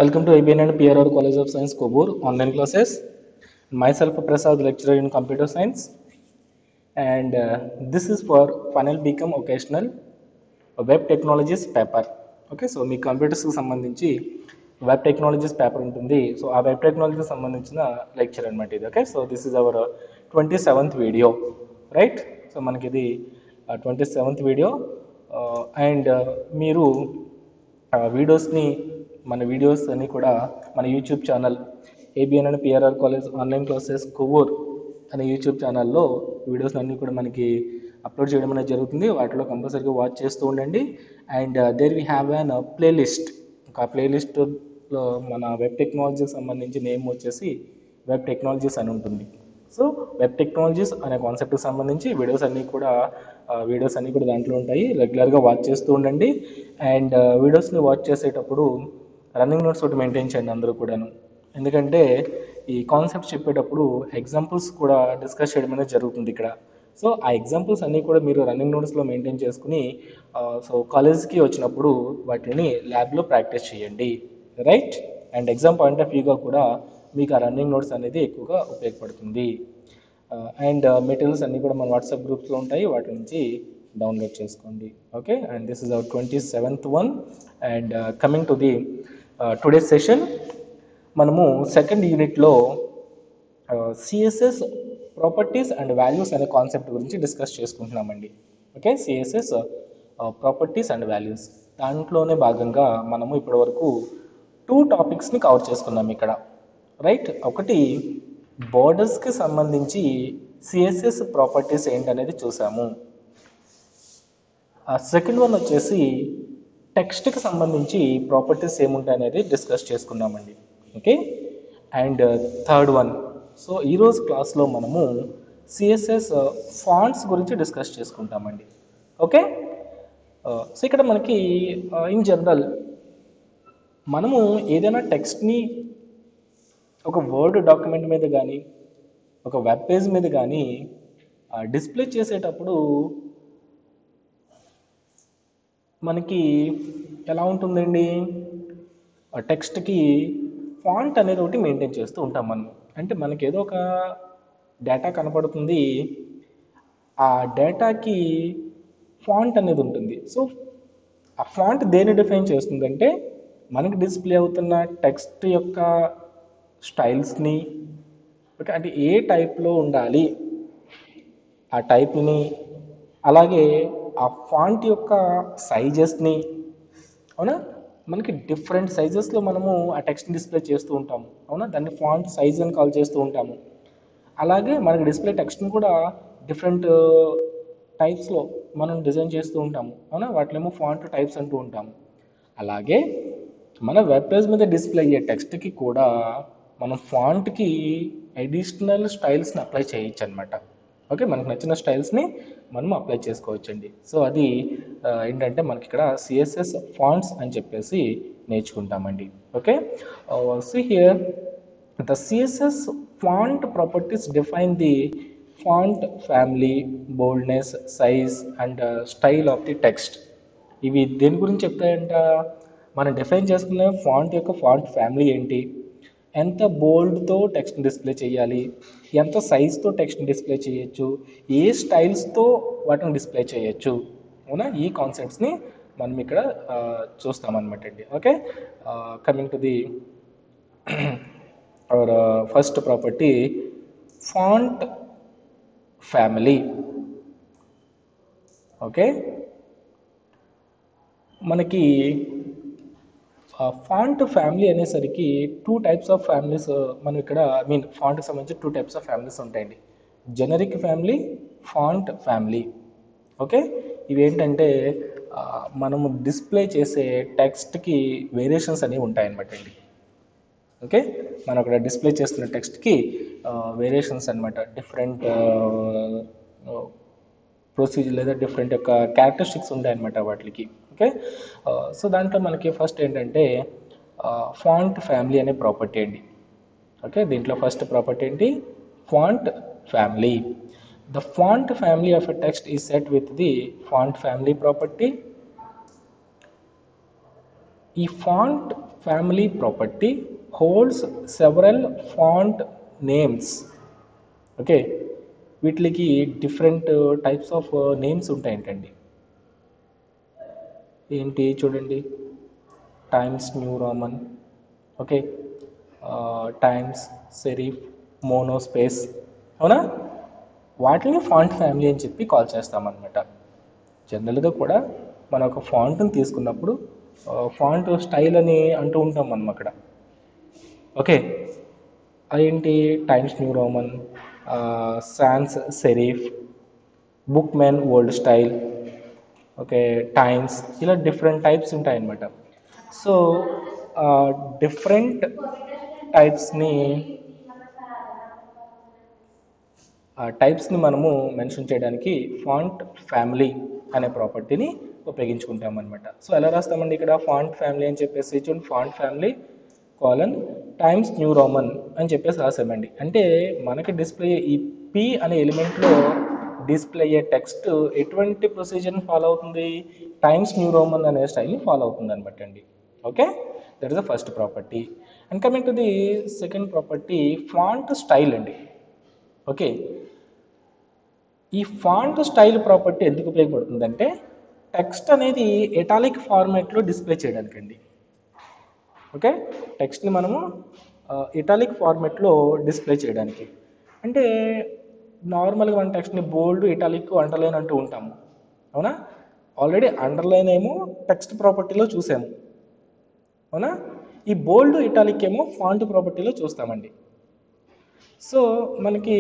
Welcome to IBN and PRR College of Science Kobur online classes. Myself Prasad, lecturer in computer science, and uh, this is for final become occasional web technologies paper okay so మీ కంప్యూటర్స్కి సంబంధించి web technologies paper ఉంటుంది so ఆ web టెక్నాలజీకి సంబంధించిన lecture అనమాట ఇది okay so this is our twenty seventh video right so మనకి ఇది ట్వంటీ సెవెంత్ వీడియో అండ్ మీరు వీడియోస్ని మన వీడియోస్ అన్నీ కూడా మన YouTube channel ABN and PRR college online classes Kovvur అనే యూట్యూబ్ ఛానల్లో వీడియోస్ అన్నీ కూడా మనకి అప్లోడ్ చేయడం అనేది జరుగుతుంది వాటిలో కంపల్సరీగా వాచ్ చేస్తూ ఉండండి and there we have an playlist ఆ ప్లేలిస్ట్లో మన వెబ్ టెక్నాలజీకి సంబంధించి నేమ్ వచ్చేసి వెబ్ టెక్నాలజీస్ అని ఉంటుంది సో వెబ్ టెక్నాలజీస్ అనే కాన్సెప్ట్కి సంబంధించి వీడియోస్ అన్నీ కూడా వీడియోస్ అన్నీ కూడా దాంట్లో ఉంటాయి రెగ్యులర్గా వాచ్ చేస్తూ ఉండండి అండ్ వీడియోస్ని వాచ్ చేసేటప్పుడు రన్నింగ్ నోట్స్ ఒకటి మెయింటైన్ చేయండి అందరూ కూడాను ఎందుకంటే ఈ కాన్సెప్ట్స్ చెప్పేటప్పుడు ఎగ్జాంపుల్స్ కూడా డిస్కస్ చేయడం అనేది జరుగుతుంది ఇక్కడ సో ఆ ఎగ్జాంపుల్స్ అన్నీ కూడా మీరు రన్నింగ్ నోట్స్లో మెయింటైన్ చేసుకుని సో కాలేజ్కి వచ్చినప్పుడు వాటిని ల్యాబ్లో ప్రాక్టీస్ చేయండి right and exam point of వ్యూగా కూడా మీకు ఆ రన్నింగ్ నోట్స్ అనేది ఎక్కువగా ఉపయోగపడుతుంది అండ్ మెటీరియల్స్ అన్నీ కూడా మన వాట్సాప్ గ్రూప్స్లో ఉంటాయి వాటి నుంచి డౌన్లోడ్ చేసుకోండి okay and this is our twenty seventh one and coming to the today session మనము సెకండ్ యూనిట్లో సిఎస్ఎస్ ప్రాపర్టీస్ అండ్ వాల్యూస్ అనే కాన్సెప్ట్ గురించి డిస్కస్ చేసుకుంటున్నామండి okay CSS properties and values దాంట్లోనే భాగంగా మనము ఇప్పటివరకు టూ టాపిక్స్ని కవర్ చేసుకున్నాం ఇక్కడ రైట్ ఒకటి బోర్డర్స్కి సంబంధించి సిఎస్ఎస్ ప్రాపర్టీస్ ఏంటనేది చూసాము ఆ సెకండ్ వన్ వచ్చేసి టెక్స్ట్కి సంబంధించి ప్రాపర్టీస్ ఏముంటాయి అనేది డిస్కస్ చేసుకున్నామండి okay and third one so ఈరోజు క్లాస్లో మనము సిఎస్ఎస్ ఫాంట్స్ గురించి డిస్కస్ చేసుకుంటామండి ఓకే సో ఇక్కడ మనకి ఇన్ జనరల్ మనము ఏదైనా టెక్స్ట్ని ఒక వర్డ్ డాక్యుమెంట్ మీద కానీ ఒక వెబ్ పేజ్ మీద కానీ డిస్ప్లే చేసేటప్పుడు మనకి ఎలా ఉంటుందండి టెక్స్ట్కి ఫాంట్ అనేది ఒకటి మెయింటైన్ చేస్తూ ఉంటాం మనం అంటే మనకి ఏదో ఒక డేటా కనపడుతుంది ఆ డేటాకి ఫాంట్ అనేది ఉంటుంది సో ఆ ఫాంట్ దేన్ని డిఫైన్ చేస్తుందంటే మనకి డిస్ప్లే అవుతున్న టెక్స్ట్ యొక్క స్టైల్స్ని ఓకే అంటే ఏ టైప్లో ఉండాలి ఆ టైప్ని అలాగే ఆ ఫాంట్ యొక్క సైజెస్ని అవునా మనకి డిఫరెంట్ సైజెస్లో మనము ఆ టెక్స్ట్ని డిస్ప్లే చేస్తూ ఉంటాము అవునా దాన్ని ఫాంట్ సైజ్ అని కాల్ చేస్తూ ఉంటాము అలాగే మనకి డిస్ప్లే టెక్స్ట్ని కూడా డిఫరెంట్ టైప్స్లో మనం డిజైన్ చేస్తూ ఉంటాము అవునా వాటినేమో ఫాంట్ టైప్స్ అంటూ ఉంటాము అలాగే మన వెబ్ పేజ్ మీద డిస్ప్లే అయ్యే టెక్స్ట్కి కూడా మనం ఫాంట్కి అడిషనల్ స్టైల్స్ని అప్లై చేయొచ్చు అనమాట ఓకే మనకు నచ్చిన స్టైల్స్ని మనం అప్లై చేసుకోవచ్చండి సో అది ఏంటంటే మనకి ఇక్కడ సిఎస్ఎస్ ఫాంట్స్ అని చెప్పేసి నేర్చుకుంటామండి okay so here the CSS font properties define the font family boldness size and style of the text ఇవి దేని గురించి చెప్తాయంట మనం డిఫైన్ చేసుకునే ఫాంట్ యొక్క ఫాంట్ ఫ్యామిలీ ఏంటి ఎంత బోల్డ్తో టెక్స్ట్ డిస్ప్లే చేయాలి ఎంత సైజ్తో టెక్స్ట్ డిస్ప్లే చేయొచ్చు ఏ స్టైల్స్తో వాటిని డిస్ప్లే చేయొచ్చు అవునా ఈ కాన్సెప్ట్స్ని మనం ఇక్కడ చూస్తామన్నమాట అండి okay coming to the our first property font family okay మనకి ఫాంట్ ఫ్యామిలీ అనేసరికి టూ టైప్స్ ఆఫ్ ఫ్యామిలీస్ మనం ఇక్కడ ఐ మీన్ ఫాంట్కి సంబంధించి టూ టైప్స్ ఆఫ్ ఫ్యామిలీస్ ఉంటాయండి generic family font family okay ఇవి ఏంటంటే మనము డిస్ప్లే చేసే టెక్స్ట్కి వేరియేషన్స్ అనేవి ఉంటాయన్నమాట అండి ఓకే మనం అక్కడ డిస్ప్లే చేస్తున్న టెక్స్ట్కి వేరియేషన్స్ అనమాట డిఫరెంట్ ప్రొసీజర్ లేదా డిఫరెంట్ యొక్క క్యారెక్టరిస్టిక్స్ ఉంటాయన్నమాట వాటికి ఓకే సో దాంట్లో మనకి ఫస్ట్ ఏంటంటే ఫాంట్ ఫ్యామిలీ అనే ప్రాపర్టీ అండి ఓకే దీంట్లో ఫస్ట్ ప్రాపర్టీ ఏంటి font family the font family of a text is set with the font family property ఈ font family property holds several font names okay వీటికి different types of names ఉంటాయంటండి ఏంటి చూడండి Times New Roman okay Times serif మోనోస్పేస్ అవునా వాటిని font family అని చెప్పి call చేస్తామన్నమాట జనరల్గా కూడా మన ఒక ఫాంట్ని తీసుకున్నప్పుడు ఫాంట్ స్టైల్ అని అంటూ ఉంటాం మనం అక్కడ ఓకే అదేంటి Times New Roman sans serif Bookman old style okay Times ఇలా డిఫరెంట్ టైప్స్ ఉంటాయన్నమాట సో డిఫరెంట్ టైప్స్ని ఆ టైప్స్ని మనము మెన్షన్ చేయడానికి ఫాంట్ ఫ్యామిలీ అనే ప్రాపర్టీని ఉపయోగించుకుంటాం అనమాట సో ఎలా రాస్తామండి ఇక్కడ ఫాంట్ ఫ్యామిలీ అని చెప్పేసి చూడండి font family colon Times New Roman అని చెప్పేసి రాసామండి అంటే మనకి డిస్ప్లే ఈ పి అనే ఎలిమెంట్లో డిస్ప్లే అయ్యే టెక్స్ట్ ఎటువంటి ప్రొసీజర్ని ఫాలో అవుతుంది టైమ్స్ న్యూ రోమన్ అనే స్టైల్ని ఫాలో అవుతుంది అనమాట అండి okay that is the first property and coming to the second property font style అండి ఓకే ఈ ఫాంట్ స్టైల్ ప్రాపర్టీ ఎందుకు ఉపయోగపడుతుందంటే టెక్స్ట్ అనేది ఎటాలిక్ ఫార్మాట్లో డిస్ప్లే చేయడానికండి ఓకే టెక్స్ట్ని మనము ఇటాలిక్ ఫార్మాట్లో డిస్ప్లే చేయడానికి అంటే నార్మల్గా మన టెక్స్ట్ని బోల్డ్ ఇటాలిక్ అండర్లైన్ అంటూ ఉంటాము అవునా ఆల్రెడీ అండర్లైన్ ఏమో టెక్స్ట్ ప్రాపర్టీలో చూసాము అవునా ఈ బోల్డ్ ఇటాలిక్ ఏమో ఫాంట్ ప్రాపర్టీలో చూస్తామండి సో మనకి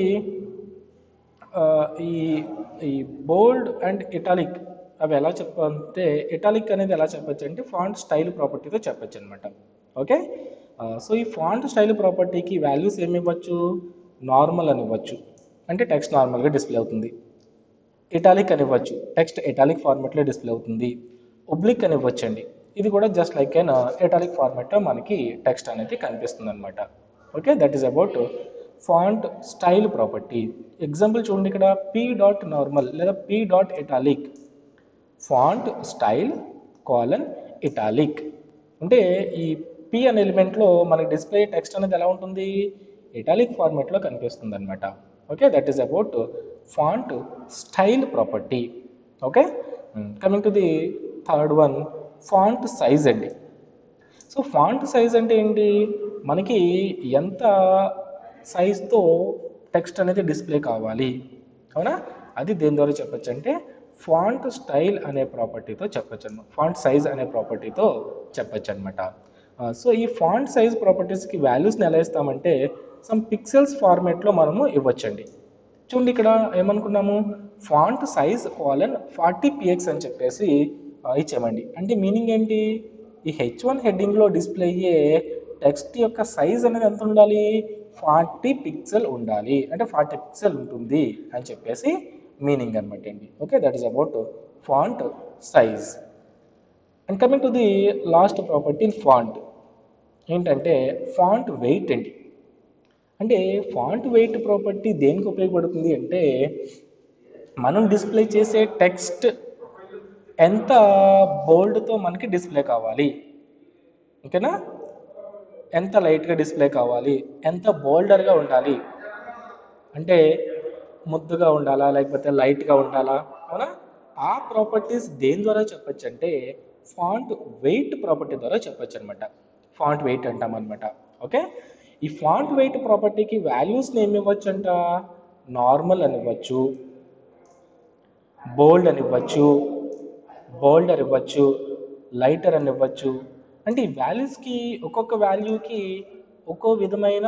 ఆ, ఈ ఈ బోల్డ్ అండ్ ఇటాలిక్ అవి ఎలా చెప్పంటే ఇటాలిక్ అనేది ఎలా చెప్పచ్చు అంటే ఫాంట్ స్టైల్ ప్రాపర్టీతో చెప్పచ్చు అనమాట ఓకే సో ఈ ఫాంట్ స్టైల్ ప్రాపర్టీకి వాల్యూస్ ఏమి ఇవ్వచ్చు నార్మల్ అని ఇవ్వచ్చు అంటే టెక్స్ట్ నార్మల్గా డిస్ప్లే అవుతుంది ఇటాలిక్ అని ఇవ్వచ్చు టెక్స్ట్ ఇటాలిక్ ఫార్మాట్లో డిస్ప్లే అవుతుంది ఒబ్లిక్ అని ఇవ్వచ్చండి ఇది కూడా జస్ట్ లైక్ ఎన్ ఇటాలిక్ ఫార్మాట్లో మనకి టెక్స్ట్ అనేది కనిపిస్తుంది అనమాట okay that is about font style property example చూడండి ఇక్కడ పీ డాట్ నార్మల్ లేదా P dot italic font style colon italic అంటే ఈ పి అనే ఎలిమెంట్లో మనకి డిస్ప్లే టెక్స్ట్ అనేది ఎలా ఉంటుంది ఇటాలిక్ ఫార్మాట్లో కనిపిస్తుంది అనమాట okay that is about font style property okay coming to the third one font size అండి సో ఫాంట్ సైజ్ అంటే ఏంటి మనకి ఎంత సైజ్తో టెక్స్ట్ అనేది డిస్ప్లే కావాలి అవునా అది దేని ద్వారా చెప్పొచ్చు అంటే ఫాంట్ స్టైల్ అనే ప్రాపర్టీతో చెప్పొచ్చు అనమాట ఫాంట్ సైజ్ అనే ప్రాపర్టీతో చెప్పొచ్చు అనమాట సో ఈ ఫాంట్ సైజ్ ప్రాపర్టీస్కి వాల్యూస్ని ఎలా ఇస్తామంటే సమ్ పిక్సెల్స్ ఫార్మేట్లో మనము ఇవ్వచ్చండి చూడండి ఇక్కడ ఏమనుకున్నాము font size colon forty PX అని చెప్పేసి ఆ, ఇచ్చామండి అంటే మీనింగ్ ఏంటి ఈ హెచ్ వన్ హెడ్డింగ్లో డిస్ప్లే అయ్యే టెక్స్ట్ యొక్క సైజ్ అనేది ఎంత ఉండాలి ఫార్టీ పిక్సెల్ ఉండాలి అంటే ఫార్టీ పిక్సెల్ ఉంటుంది అని చెప్పేసి మీనింగ్ అనమాట అండి okay that is about font size and coming to the last property font ఏంటంటే ఫాంట్ వెయిట్ అండి అంటే ఫాంట్ వెయిట్ ప్రాపర్టీ దేనికి ఉపయోగపడుతుంది అంటే మనం డిస్ప్లే చేసే టెక్స్ట్ ఎంత బోల్డ్తో మనకి డిస్ప్లే కావాలి ఓకేనా ఎంత లైట్గా డిస్ప్లే కావాలి ఎంత బోల్డర్గా ఉండాలి అంటే ముద్దుగా ఉండాలా లేకపోతే లైట్గా ఉండాలా అవునా ఆ ప్రాపర్టీస్ దేని ద్వారా చెప్పొచ్చు అంటే ఫాంట్ వెయిట్ ప్రాపర్టీ ద్వారా చెప్పొచ్చు అనమాట ఫాంట్ వెయిట్ అంటాం అనమాట ఓకే ఈ ఫాంట్ వెయిట్ ప్రాపర్టీకి వాల్యూస్ని ఏమి ఇవ్వచ్చు అంట నార్మల్ అని ఇవ్వచ్చు బోల్డ్ అని ఇవ్వచ్చు బోల్డర్ ఇవ్వచ్చు లైటర్ అని ఇవ్వచ్చు అంటే ఈ వాల్యూస్కి ఒక్కొక్క వాల్యూకి ఒక్కో విధమైన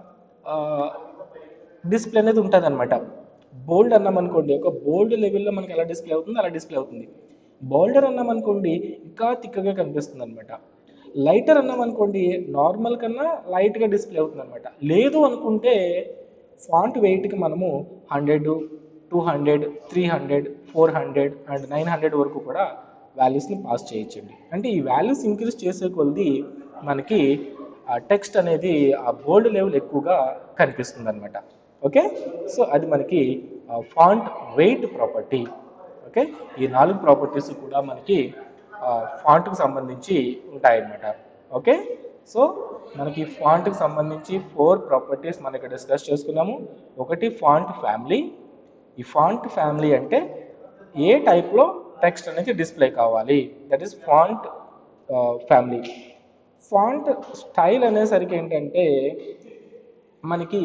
డిస్ప్లే అనేది ఉంటుంది అనమాట బోల్డ్ అన్నాం అనుకోండి ఒక బోల్డ్ లెవెల్లో మనకి ఎలా డిస్ప్లే అవుతుంది అలా డిస్ప్లే అవుతుంది బోల్డర్ అన్నాం అనుకోండి ఇంకా తిక్కగా కనిపిస్తుంది అనమాట లైటర్ అన్నాం అనుకోండి నార్మల్ కన్నా లైట్గా డిస్ప్లే అవుతుంది అనమాట లేదు అనుకుంటే ఫాంట్ వెయిట్కి మనము hundred two hundred three hundred four hundred and nine hundred వరకు కూడా వాల్యూస్ని పాస్ చేయొచ్చండి అంటే ఈ వాల్యూస్ ఇంక్రీజ్ చేసే కొలది మనకి ఆ టెక్స్ట్ అనేది ఆ బోల్డ్ లెవెల్ ఎక్కువగా కనిపిస్తుంది అనమాట ఓకే సో అది మనకి ఫాంట్ వెయిట్ ప్రాపర్టీ ఓకే ఈ నాలుగు ప్రాపర్టీస్ కూడా మనకి ఫాంట్కి సంబంధించి ఉంటాయన్నమాట ఓకే సో మనకి ఫాంట్కి సంబంధించి ఫోర్ ప్రాపర్టీస్ మనం ఇక్కడ డిస్కస్ చేసుకున్నాము ఒకటి ఫాంట్ ఫ్యామిలీ ఈ ఫాంట్ ఫ్యామిలీ అంటే ఏ టైప్లో టెక్స్ట్ అనేది డిస్ప్లే కావాలి that is font family font style అనేసరికి ఏంటంటే మనకి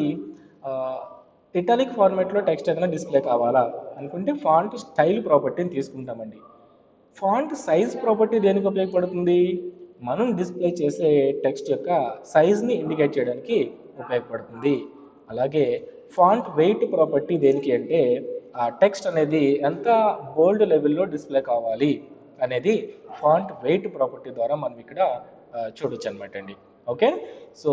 ఇటాలిక్ ఫార్మాట్లో టెక్స్ట్ ఏదైనా డిస్ప్లే కావాలా అనుకుంటే ఫాంట్ స్టైల్ ప్రాపర్టీని తీసుకుంటామండి ఫాంట్ సైజ్ ప్రాపర్టీ దేనికి ఉపయోగపడుతుంది మనం డిస్ప్లే చేసే టెక్స్ట్ యొక్క సైజ్ని ఇండికేట్ చేయడానికి ఉపయోగపడుతుంది అలాగే ఫాంట్ వెయిట్ ప్రాపర్టీ దేనికి అంటే ఆ టెక్స్ట్ అనేది ఎంత బోల్డ్ లెవెల్లో డిస్ప్లే కావాలి అనేది ఫాంట్ వెయిట్ ప్రాపర్టీ ద్వారా మనం ఇక్కడ ఆ, చూడొచ్చు అనమాట అండి ఓకే సో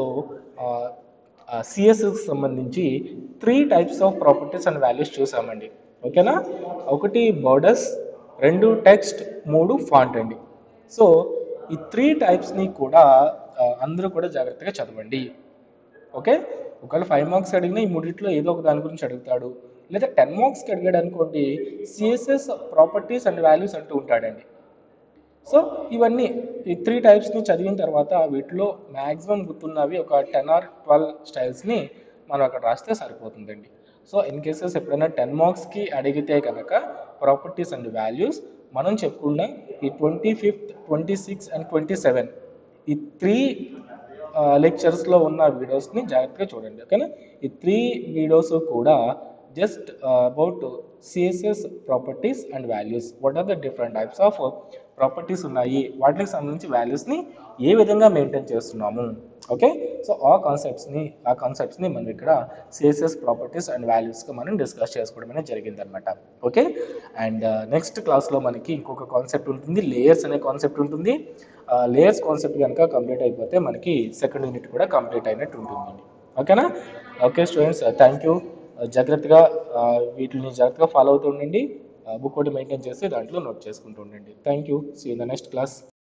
సిఎస్కి సంబంధించి three types of properties and values చూసామండి ఓకేనా ఒకటి బోర్డర్స్ రెండు టెక్స్ట్ మూడు ఫాంట్ అండి సో ఈ త్రీ టైప్స్ని కూడా ఆ, అందరూ కూడా జాగ్రత్తగా చదవండి ఓకే ఒకవేళ ఫైవ్ మార్క్స్ అడిగినా ఈ మూడిట్లో ఏదో ఒక దాని గురించి అడుగుతాడు లేదా టెన్ మార్క్స్కి అడిగాడు అనుకోండి సిఎస్ఎస్ ప్రాపర్టీస్ అండ్ వాల్యూస్ అంటూ ఉంటాడండి సో ఇవన్నీ ఈ త్రీ టైప్స్ని చదివిన తర్వాత వీటిలో మ్యాక్సిమం గుర్తున్నవి ఒక టెన్ ఆర్ ట్వెల్వ్ స్టైల్స్ని మనం అక్కడ రాస్తే సరిపోతుందండి సో ఇన్ కేసెస్ ఎప్పుడైనా టెన్ మార్క్స్కి అడిగితే కనుక ప్రాపర్టీస్ అండ్ వాల్యూస్ మనం చెప్పుకున్న ఈ twenty fifth twenty six and twenty seven ఈ త్రీ లెక్చర్స్లో ఉన్న వీడియోస్ని జాగ్రత్తగా చూడండి ఓకేనా ఈ త్రీ వీడియోస్ కూడా just about CSS properties and values what are the different types of properties ఉన్నాయి వాటికి సంబంధించి వాల్యూస్ని ఏ విధంగా మెయింటైన్ చేస్తున్నాము ఓకే సో ఆ కాన్సెప్ట్స్ని ఆ కాన్సెప్ట్స్ని మనం ఇక్కడ సిఎస్ఎస్ ప్రాపర్టీస్ అండ్ వాల్యూస్గా మనం డిస్కస్ చేసుకోవడం అనేది జరిగిందనమాట ఓకే అండ్ నెక్స్ట్ క్లాస్లో మనకి ఇంకొక కాన్సెప్ట్ ఉంటుంది లేయర్స్ అనే కాన్సెప్ట్ ఉంటుంది లేయర్స్ కాన్సెప్ట్ కనుక కంప్లీట్ అయిపోతే మనకి సెకండ్ యూనిట్ కూడా కంప్లీట్ అయినట్టు ఉంటుందండి ఓకేనా ఓకే స్టూడెంట్స్ థ్యాంక్ యూ జాగ్రత్తగా ఆ, వీటిని జాగ్రత్తగా ఫాలో అవుతూ ఉండండి బుక్ ఒకటి మెయింటైన్ చేసి దాంట్లో నోట్ చేసుకుంటూ ఉండండి thank you see in the next class